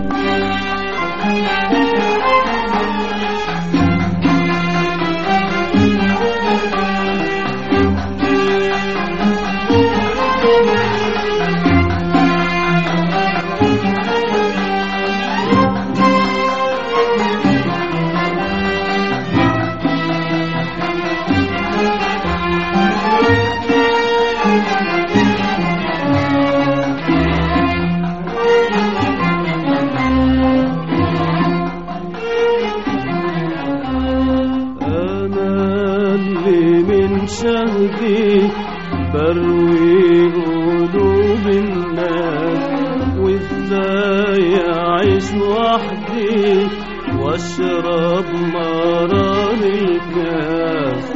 أنا اللي من شهدي بروي قلوب الناس وإزاي أعيش وحدي وأشرب مرار الكاس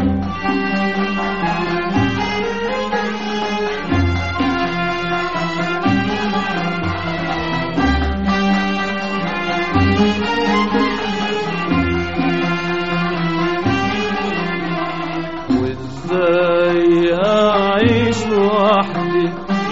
وازاي اعيش وحدي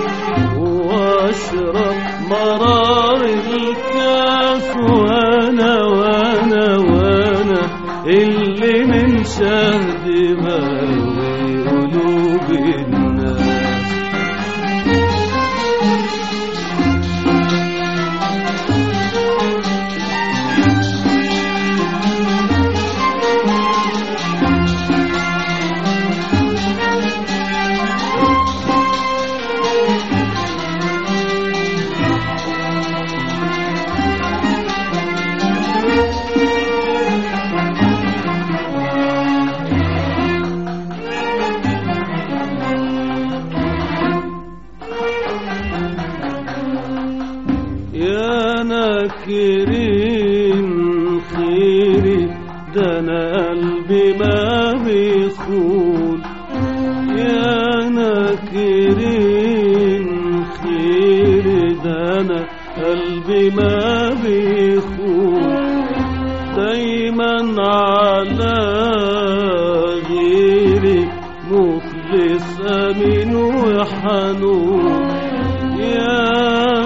واشرب مرار الكاس وانا وانا وانا اللي من شهدي بروي قلوب الناس يا ناكرين خيري ده انا قلبي ما بيخون يا ناكرين خيري ده انا قلبي ما بيخون دايما على غيري مخلص امين وحنون يا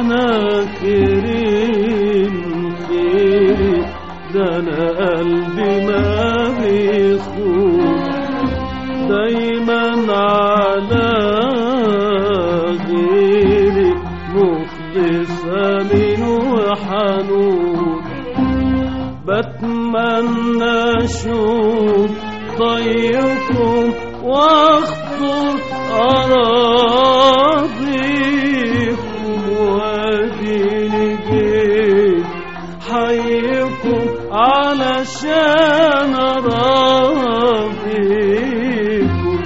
ناكرين خيري ده انا قلبي ما بيخون دايما على غيري مخلص امين وحنون بتمنى اشوف طيكم واخطر اراضيكم واديني جيت حيكم علشان اراضيكم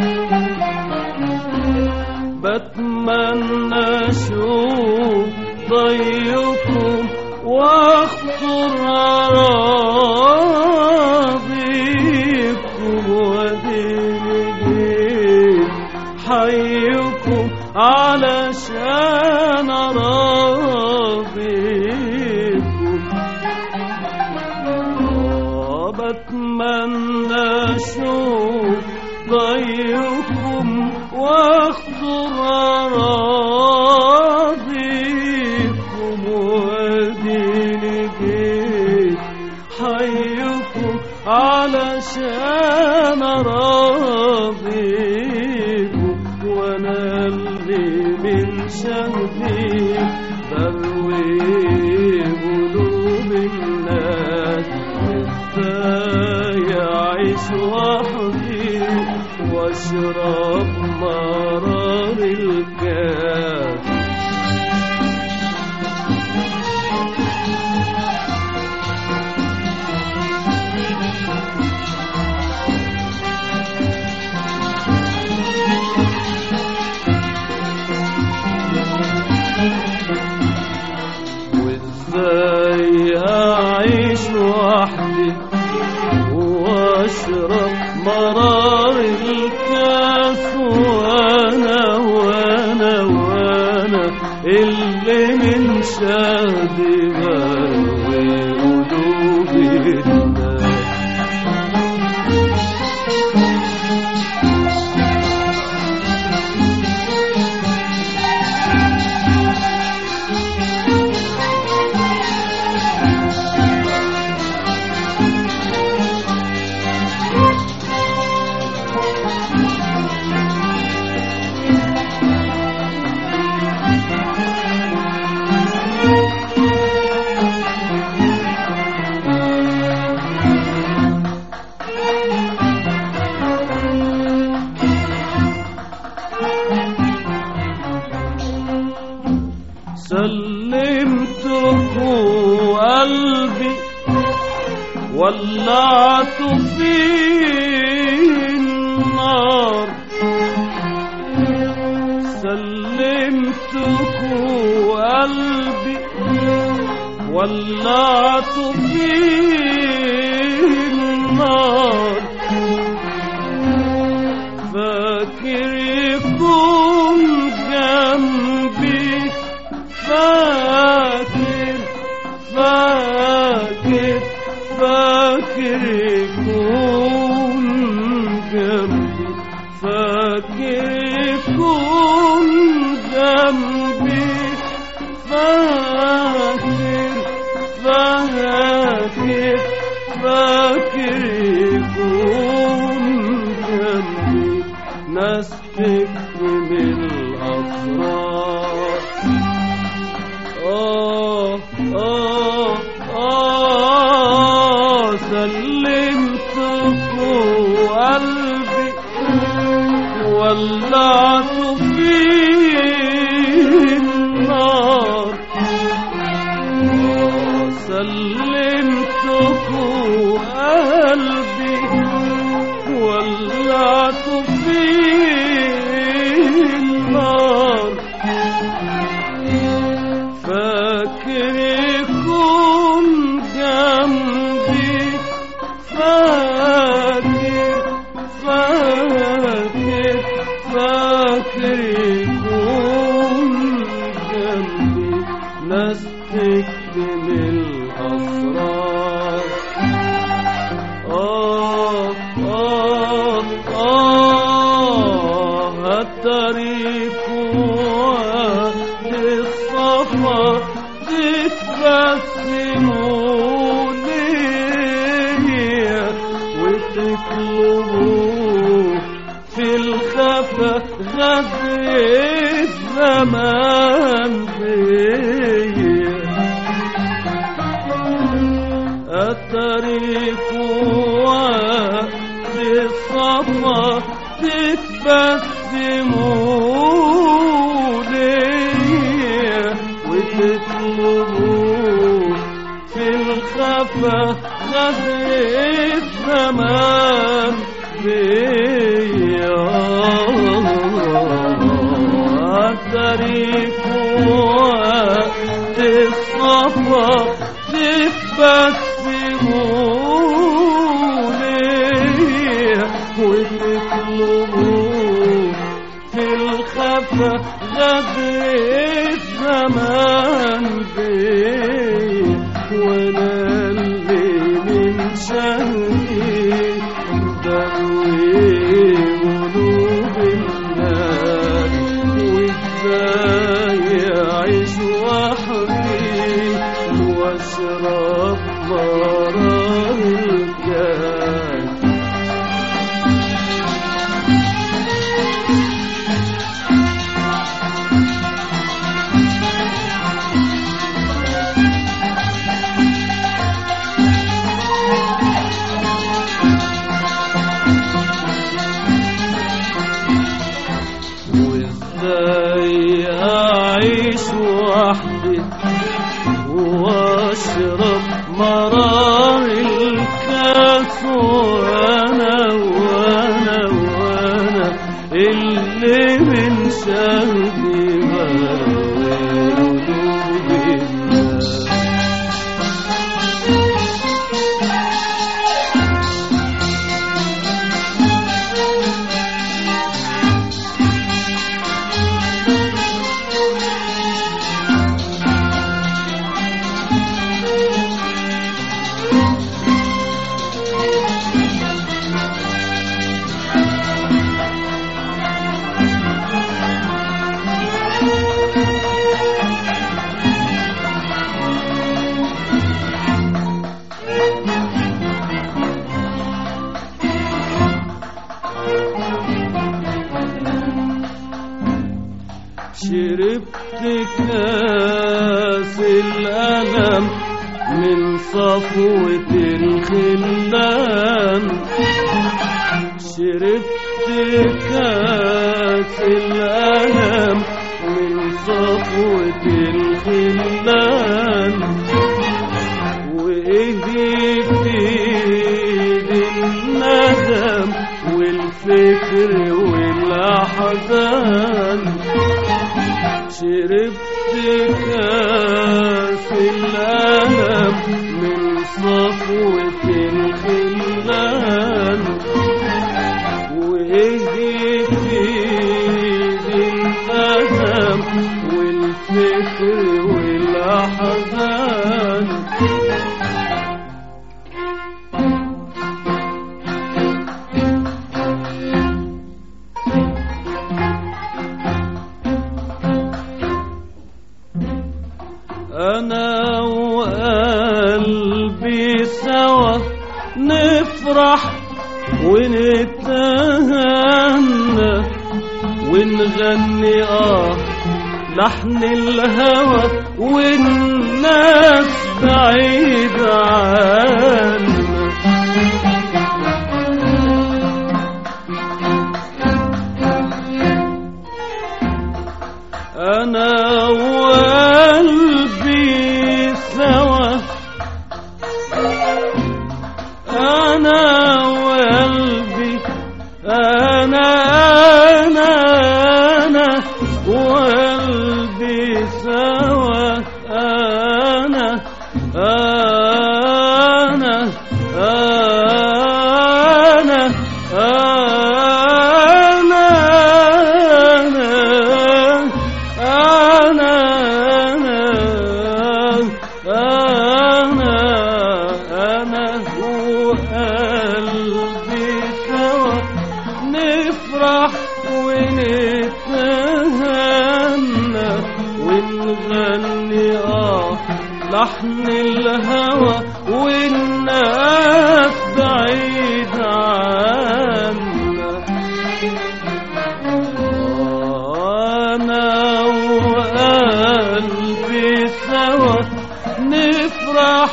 بتمنى اشوف ضيكم واخطر اراضيكم واديني جيت حيكم علشان اراضيكم آه، بتمنى اشوف ضيكم واخطر اراضيكم واديني جيت حيكم علشان اراضيكم وانا اللي من شهدي بروي قلوب الناس ازاي اعيش وحدي واشرب مرار الكاس وازاي اعيش وحدي واشرب مرار الكاس وانا وانا وانا اللي من شهدي بروي قلوب الناس سلمته قلبي ولعت فيه النار سلمته قلبي ولعت فيه النار فاكر يكون جنبي فاكر فاكر فاكر يكون جنبي فاكر يكون جنبي فاكر فاكر فاكر يكون جنبي ناس تكتم الأسرار آه آه آه سلمته قلبي ولعت فيه النار آه سلمته قلبي ولعت فيه النار فاكر يكون جنبي فاكر فاكر فاكر يكون جنبي ناس تكتم الأسرار آه آه آه التاريخ الصفا تتبسموا ليا وتطلبوا في الخفا غدر الزمان فيا الطريق وقت الصفا تتبسموا ليا وتطلبوا في الخفا غدر الزمان فيا الطريق وقت الصفا تتبسموا ليه وتطلبوا في الخفا غدر الزمان بيه وانا اللي من شهري بروي قلوب الناس وازاي اعيش وحدي واشرب مرار الجاي وازاي اعيش وحدي واشرب مرار الكاس وانا وانا وانا اللي من شهدي بروي قلوب الناس شربت كاس الألم من صفوة الخلان شربت كاس الألم من صفوة الخلان وإيه يفيد الندم والفكر والأحزان شربت كاس الألم من صفوة الخلان وإيه يفيد الندم والفكر والأحزان أنا وقلبي سوا نفرح ونتهنى ونغني آه لحن الهوى والناس بعيد عنا أنا وقلبي سوا أنا وقلبي أنا أنا أنا وقلبي سوا أنا أنا أنا أنا أنا أنا أنا وقلبي سوا نفرح ونتهنى ونغني آه لحن الهوى والناس بعيد عنا أنا وقلبي سوا نفرح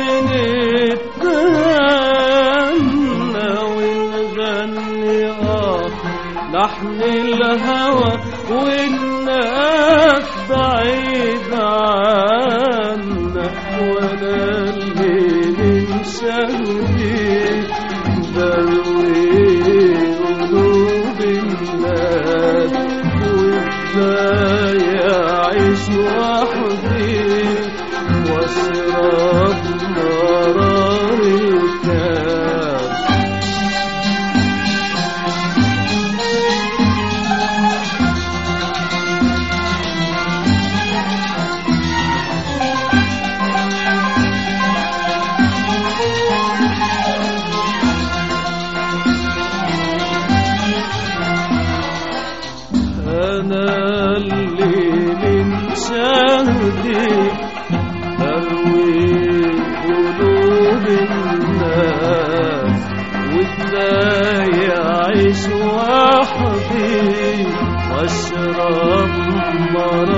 ونتهنى ونغني آه لحن الهوى والناس بعيد عنا وانا اللي من شهدي بروي قلوب الناس وازاي اعيش وحدي واشرب مرار الكاس أنا اللي من شهدي أروي قلوب الناس وإزاي أعيش وحدي وأشرب مرار